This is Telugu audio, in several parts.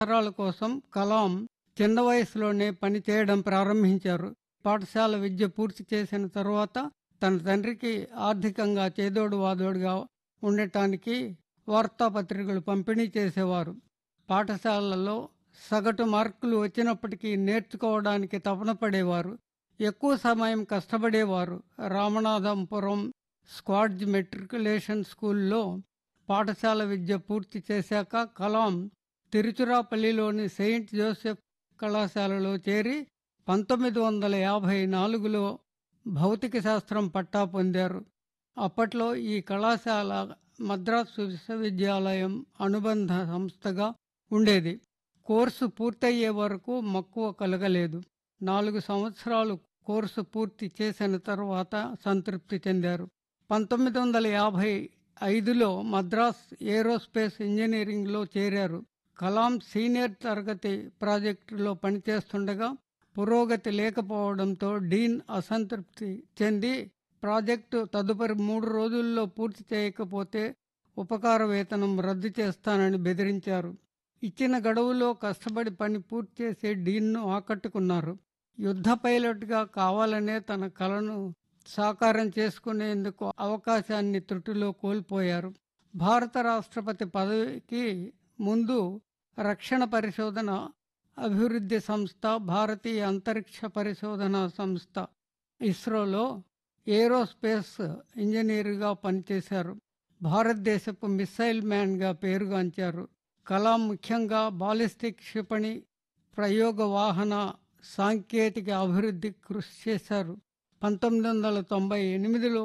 అవసరాల కోసం కలాం చిన్న వయసులోనే పనిచేయడం ప్రారంభించారు పాఠశాల విద్య పూర్తి చేసిన తరువాత తన తండ్రికి ఆర్థికంగా చేదోడు వాదోడుగా ఉండటానికి వార్తాపత్రికలు పంపిణీ చేసేవారు పాఠశాలల్లో సగటు మార్కులు వచ్చినప్పటికీ నేర్చుకోవడానికి తపన పడేవారు ఎక్కువ సమయం కష్టపడేవారు రామనాథంపురం స్క్వాడ్జ్ మెట్రికులేషన్ స్కూల్లో పాఠశాల విద్య పూర్తి చేశాక కలాం తిరుచురాపల్లిలోని సెయింట్ జోసెఫ్ కళాశాలలో చేరి పంతొమ్మిది వందల యాభై నాలుగులో భౌతిక శాస్త్రం పట్టా పొందారు అప్పట్లో ఈ కళాశాల మద్రాసు విశ్వవిద్యాలయం అనుబంధ సంస్థగా ఉండేది కోర్సు పూర్తయ్యే వరకు మక్కువ కలగలేదు నాలుగు సంవత్సరాలు కోర్సు పూర్తి చేసిన తరువాత సంతృప్తి చెందారు పంతొమ్మిది వందల యాభై ఐదులో మద్రాస్ ఏరోస్పేస్ ఇంజనీరింగ్లో చేరారు కలాం సీనియర్ తరగతి ప్రాజెక్టులో పనిచేస్తుండగా పురోగతి లేకపోవడంతో డీన్ అసంతృప్తి చెంది ప్రాజెక్టు తదుపరి మూడు రోజుల్లో పూర్తి చేయకపోతే ఉపకార వేతనం రద్దు చేస్తానని బెదిరించారు ఇచ్చిన గడువులో కష్టపడి పని పూర్తి చేసే డీన్ను ఆకట్టుకున్నారు యుద్ధ పైలట్గా కావాలనే తన కలను సాకారం చేసుకునేందుకు అవకాశాన్ని త్రుటిలో కోల్పోయారు భారత రాష్ట్రపతి పదవికి ముందు రక్షణ పరిశోధన అభివృద్ధి సంస్థ భారతీయ అంతరిక్ష పరిశోధన సంస్థ ఇస్రోలో ఏరోస్పేస్ ఇంజనీరుగా పనిచేశారు భారతదేశపు మిస్సైల్ మ్యాన్గా పేరుగాంచారు కలాం ముఖ్యంగా బాలిస్టిక్ క్షిపణి ప్రయోగ వాహన సాంకేతిక అభివృద్ధి కృషి చేశారు పంతొమ్మిది వందల తొంభై ఎనిమిదిలో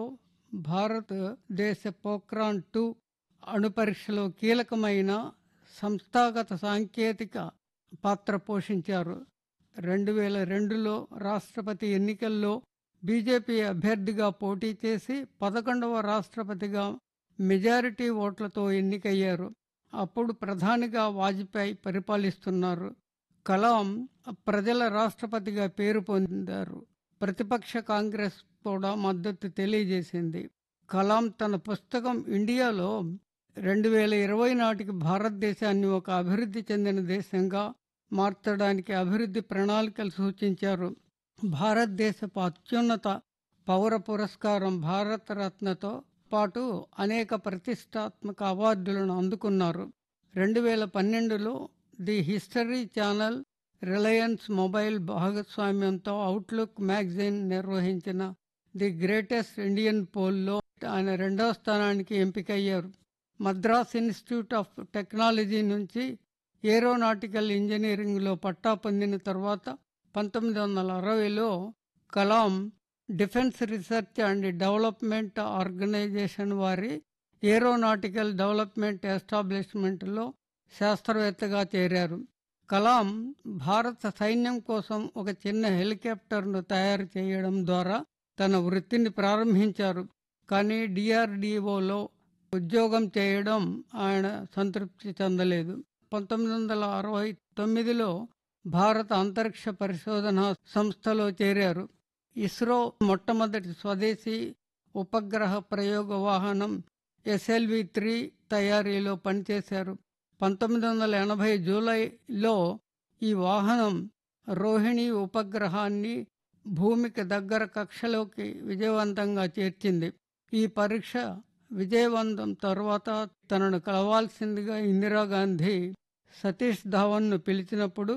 భారతదేశ పోక్రాన్ టూ అణుపరీక్షలో కీలకమైన సంస్థాగత సాంకేతిక పాత్ర పోషించారు రెండు వేల రెండులో రాష్ట్రపతి ఎన్నికల్లో బీజేపీ అభ్యర్థిగా పోటీ చేసి పదకొండవ రాష్ట్రపతిగా మెజారిటీ ఓట్లతో ఎన్నికయ్యారు అప్పుడు ప్రధానిగా వాజ్పేయి పరిపాలిస్తున్నారు కలాం ప్రజల రాష్ట్రపతిగా పేరు పొందారు ప్రతిపక్ష కాంగ్రెస్ కూడా మద్దతు తెలియజేసింది కలాం తన పుస్తకం ఇండియాలో రెండు వేల ఇరవై నాటికి భారతదేశాన్ని ఒక అభివృద్ధి చెందిన దేశంగా మార్చడానికి అభివృద్ధి ప్రణాళికలు సూచించారు భారతదేశపు అత్యున్నత పౌర పురస్కారం భారతరత్నతో పాటు అనేక ప్రతిష్టాత్మక అవార్డులను అందుకున్నారు రెండు వేల పన్నెండులో the history channel Reliance mobile భాగస్వామ్యంతో అవుట్లుక్ మ్యాగజైన్ నిర్వహించిన ది గ్రేటెస్ట్ ఇండియన్ పోల్లో ఆయన రెండవ స్థానానికి ఎంపికయ్యారు మద్రాస్ ఇన్స్టిట్యూట్ ఆఫ్ టెక్నాలజీ నుంచి ఏరోనాటికల్ ఇంజనీరింగ్లో పట్టా పొందిన తర్వాత పంతొమ్మిది వందల అరవైలో Kalam defence research and development organisation వారి ఏరోనాటికల్ డెవలప్మెంట్ ఎస్టాబ్లిష్మెంట్లో శాస్త్రవేత్తగా చేరారు కలాం భారత సైన్యం కోసం ఒక చిన్న హెలికాప్టర్ను తయారు చేయడం ద్వారా తన వృత్తిని ప్రారంభించారు కానీ డిఆర్డిఓలో ఉద్యోగం చేయడం ఆయన సంతృప్తి చెందలేదు పంతొమ్మిది వందల అరవై తొమ్మిదిలో భారత అంతరిక్ష పరిశోధన సంస్థలో చేరారు ఇస్రో మొట్టమొదటి స్వదేశీ ఉపగ్రహ ప్రయోగ వాహనం ఎస్ఎల్వి త్రీ తయారీలో పనిచేశారు పంతొమ్మిది వందల ఎనభై జూలైలో ఈ వాహనం రోహిణి ఉపగ్రహాన్ని భూమికి దగ్గర కక్షలోకి విజయవంతంగా చేర్చింది ఈ పరీక్ష విజయవంతం తర్వాత తనను కలవాల్సిందిగా ఇందిరాగాంధీ సతీష్ ధావన్ను పిలిచినప్పుడు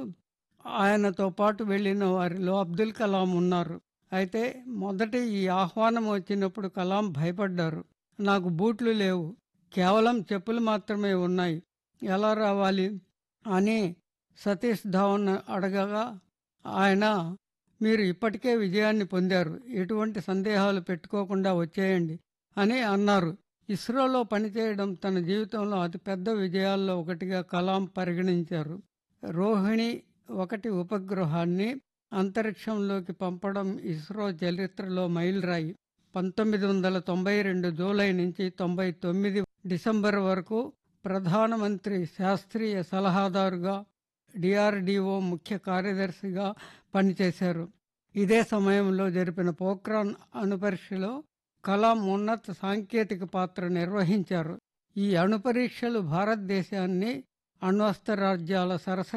ఆయనతో పాటు వెళ్ళిన వారిలో అబ్దుల్ కలాం ఉన్నారు అయితే మొదటి ఈ ఆహ్వానం వచ్చినప్పుడు కలాం భయపడ్డారు నాకు బూట్లు లేవు కేవలం చెప్పులు మాత్రమే ఉన్నాయి ఎలా రావాలి అని సతీష్ ధావన్ అడగగా ఆయన మీరు ఇప్పటికే విజయాన్ని పొందారు ఎటువంటి సందేహాలు పెట్టుకోకుండా వచ్చేయండి అని అన్నారు ఇస్రోలో పనిచేయడం తన జీవితంలో అతిపెద్ద విజయాల్లో ఒకటిగా కలాం పరిగణించారు రోహిణి ఒకటి ఉపగ్రహాన్ని అంతరిక్షంలోకి పంపడం ఇస్రో చరిత్రలో మైలురాయి పంతొమ్మిది వందల తొంభై రెండు జూలై నుంచి తొంభై తొమ్మిది డిసెంబర్ వరకు ప్రధానమంత్రి శాస్త్రీయ సలహాదారుగా డిఆర్డిఓ ముఖ్య కార్యదర్శిగా పనిచేశారు ఇదే సమయంలో జరిపిన పోఖ్రాన్ అణుపరీక్షలో కలాం ఉన్నత సాంకేతిక పాత్ర నిర్వహించారు ఈ అణుపరీక్షలు భారతదేశాన్ని అణ్వస్త్ర రాజ్యాల సరస